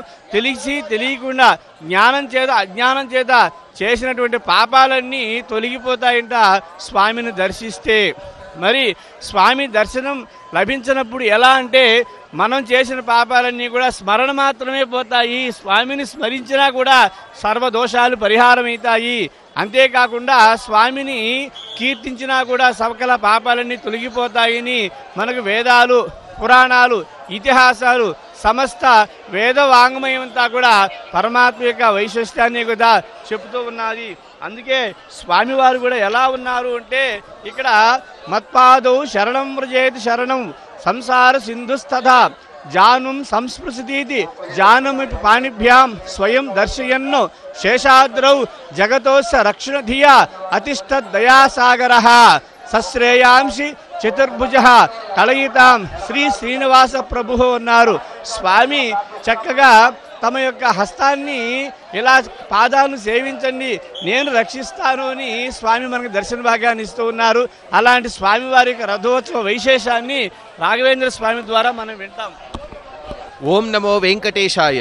తెలిసి తెలియకుండా జ్ఞానం చేత అజ్ఞానం చేత చేసినటువంటి పాపాలన్నీ తొలగిపోతాయంట స్వామిని దర్శిస్తే మరి స్వామి దర్శనం లభించినప్పుడు ఎలా అంటే మనం చేసిన పాపాలన్నీ కూడా స్మరణ మాత్రమే పోతాయి స్వామిని స్మరించినా కూడా సర్వదోషాలు పరిహారం అవుతాయి అంతేకాకుండా స్వామిని కీర్తించినా కూడా సకల పాపాలన్నీ తొలగిపోతాయని మనకు వేదాలు పురాణాలు ఇతిహాసాలు సమస్త వేద వాంగ్మయం అంతా కూడా పరమాత్మ యొక్క వైశిష్టాన్ని కూడా చెబుతూ ఉన్నది అందుకే స్వామివారు కూడా ఎలా ఉన్నారు అంటే ఇక్కడ మత్పాదౌ శరణం వ్రజేతి శరణం సంసార సింధుస్తథ జానుం సంస్పృశతీతి జానమిపి పాణిభ్యాం స్వయం దర్శయన్ను శేషాద్రౌ జగతోస్య రక్షణ ధియా అతిష్ట దయాసాగర సశ్రేయాంసి చతుర్భుజ కలయితాం శ్రీ శ్రీనివాస ప్రభు అన్నారు స్వామి చక్కగా తమ యొక్క హస్తాన్ని ఇలా పాదాలను సేవించండి నేను రక్షిస్తాను అని స్వామి మనకు దర్శన భాగ్యాన్ని ఇస్తూ ఉన్నారు అలాంటి స్వామి వారి యొక్క రథోత్సవ వైశేషాన్ని రాఘవేంద్ర స్వామి ద్వారా మనం వింటాం ఓం నమో వెంకటేశాయ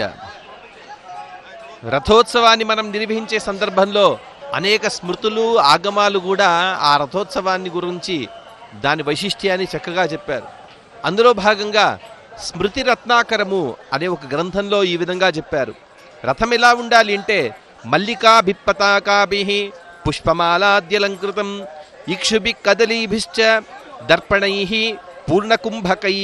రథోత్సవాన్ని మనం నిర్వహించే సందర్భంలో అనేక స్మృతులు ఆగమాలు కూడా ఆ రథోత్సవాన్ని గురించి దాని వైశిష్ట్యాన్ని చక్కగా చెప్పారు అందులో భాగంగా స్మృతి రత్నాకరము అనే ఒక గ్రంథంలో ఈ విధంగా చెప్పారు రథం ఎలా ఉండాలి అంటే మల్లికా భిప్పతాకాభి పుష్పమాలాద్యలంకృతం ఇక్షుభి కదలీభిశ్చ దర్పణై పూర్ణకుంభకై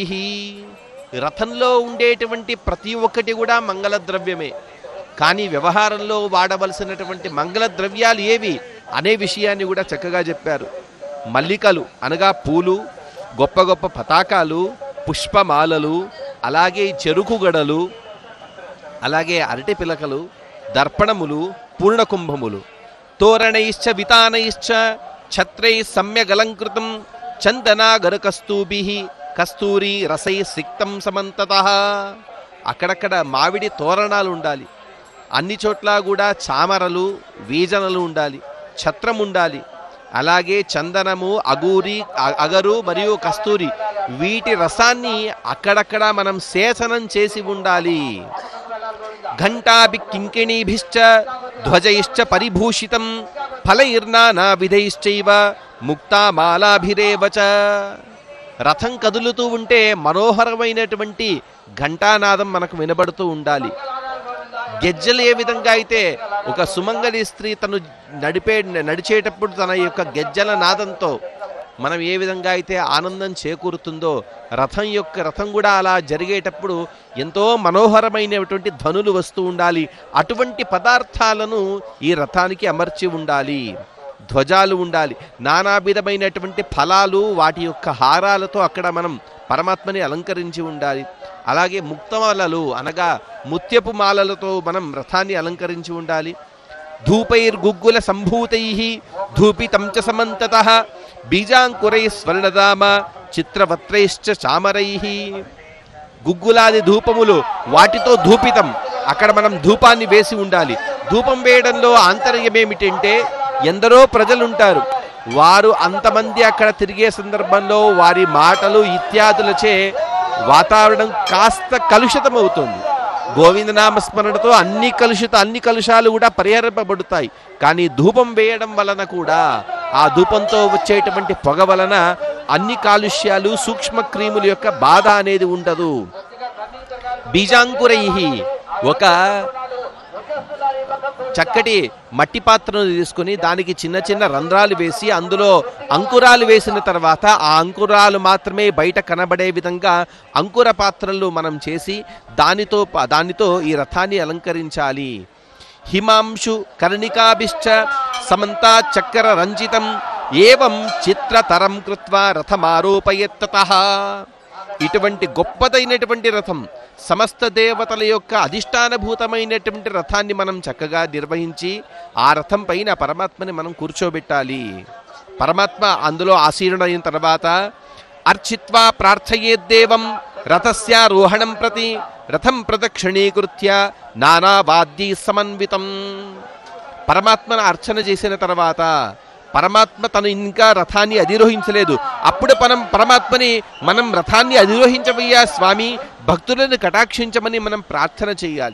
రథంలో ఉండేటువంటి ప్రతి ఒక్కటి కూడా మంగళ ద్రవ్యమే కానీ వ్యవహారంలో వాడవలసినటువంటి మంగళ ద్రవ్యాలు ఏవి అనే విషయాన్ని కూడా చక్కగా చెప్పారు మల్లికలు అనగా పూలు గొప్ప గొప్ప పతాకాలు పుష్పమాలలు అలాగే చెరుకు గడలు అలాగే అరటి పిలకలు దర్పణములు పూర్ణకుంభములు తోరణైశ్చ వితానైశ్చ ఛత్రై సమ్యగలంకృతం చందనాగరకస్తూభి కస్తూరి రసై సిక్తం సమంతత అక్కడక్కడ మామిడి తోరణాలు ఉండాలి అన్ని చోట్ల కూడా చామరలు వీజనలు ఉండాలి ఛత్రం ఉండాలి అలాగే చందనము అగూరి అ- అగరు మరియు కస్తూరి వీటి రసాన్ని అక్కడక్కడ మనం సేచనం చేసి ఉండాలి ఘంటాభి కింకిణీభిశ్చ ధ్వజైశ్చ పరిభూషితం ఫలైర్నానా విధైశ్చైవ ముక్తామాలాభిరేవ చ రథం కదులుతూ ఉంటే మనోహరమైనటువంటి ఘంటానాదం మనకు వినబడుతూ ఉండాలి గెజ్జలు ఏ విధంగా అయితే ఒక సుమంగళి స్త్రీ తను నడిపే నడిచేటప్పుడు తన యొక్క గెజ్జల నాదంతో మనం ఏ విధంగా అయితే ఆనందం చేకూరుతుందో రథం యొక్క రథం కూడా అలా జరిగేటప్పుడు ఎంతో మనోహరమైనటువంటి ధ్వనులు వస్తూ ఉండాలి అటువంటి పదార్థాలను ఈ రథానికి అమర్చి ఉండాలి ధ్వజాలు ఉండాలి నానావిధమైనటువంటి ఫలాలు వాటి యొక్క హారాలతో అక్కడ మనం పరమాత్మని అలంకరించి ఉండాలి అలాగే ముక్తమాలలు అనగా ముత్యపు మాలలతో మనం రథాన్ని అలంకరించి ఉండాలి ధూపైర్గుగ్గుల సంభూతై ధూపితం చ సమంతత బీజాంకురై స్వర్ణదామ చిత్రవత్రైశ్చ చామరై గుగ్గులాది ధూపములు వాటితో ధూపితం అక్కడ మనం ధూపాన్ని వేసి ఉండాలి ధూపం వేయడంలో ఆంతర్యం ఏమిటంటే ఎందరో ప్రజలుంటారు వారు అంతమంది అక్కడ తిరిగే సందర్భంలో వారి మాటలు ఇత్యాదులచే వాతావరణం కాస్త కలుషితమవుతుంది గోవిందనామ స్మరణతో అన్ని కలుషిత అన్ని కలుషాలు కూడా పరిహరింపబడతాయి కానీ ధూపం వేయడం వలన కూడా ఆ ధూపంతో వచ్చేటువంటి పొగ వలన అన్ని కాలుష్యాలు సూక్ష్మ క్రిముల యొక్క బాధ అనేది ఉండదు బీజాంకురై ఒక చక్కటి మట్టి పాత్రను తీసుకుని దానికి చిన్న చిన్న రంధ్రాలు వేసి అందులో అంకురాలు వేసిన తర్వాత ఆ అంకురాలు మాత్రమే బయట కనబడే విధంగా అంకుర పాత్రలు మనం చేసి దానితో ప- దానితో ఈ రథాన్ని అలంకరించాలి హిమాంశు కర్ణికాభిశ్చ సమంతా చక్ర రంజితం ఏవం చిత్రతరం కృత్వా రథమారోపయత్తత ఇటువంటి గొప్పదైనటువంటి రథం సమస్త దేవతల యొక్క అధిష్టానభూతమైనటువంటి రథాన్ని మనం చక్కగా నిర్వహించి ఆ రథం పైన పరమాత్మని మనం కూర్చోబెట్టాలి పరమాత్మ అందులో ఆసీనుడైన తర్వాత అర్చిత్వా ప్రార్థయేద్దేవం రథస్యారోహణం ప్రతి రథం ప్రదక్షిణీకృత్య నానావాద్యై సమన్వితం పరమాత్మను అర్చన చేసిన తర్వాత పరమాత్మ తను ఇంకా రథాన్ని అధిరోహించలేదు అప్పుడు మనం పరమాత్మని మనం రథాన్ని అధిరోహించవయ్యా స్వామి భక్తులను కటాక్షించమని మనం ప్రార్థన చేయాలి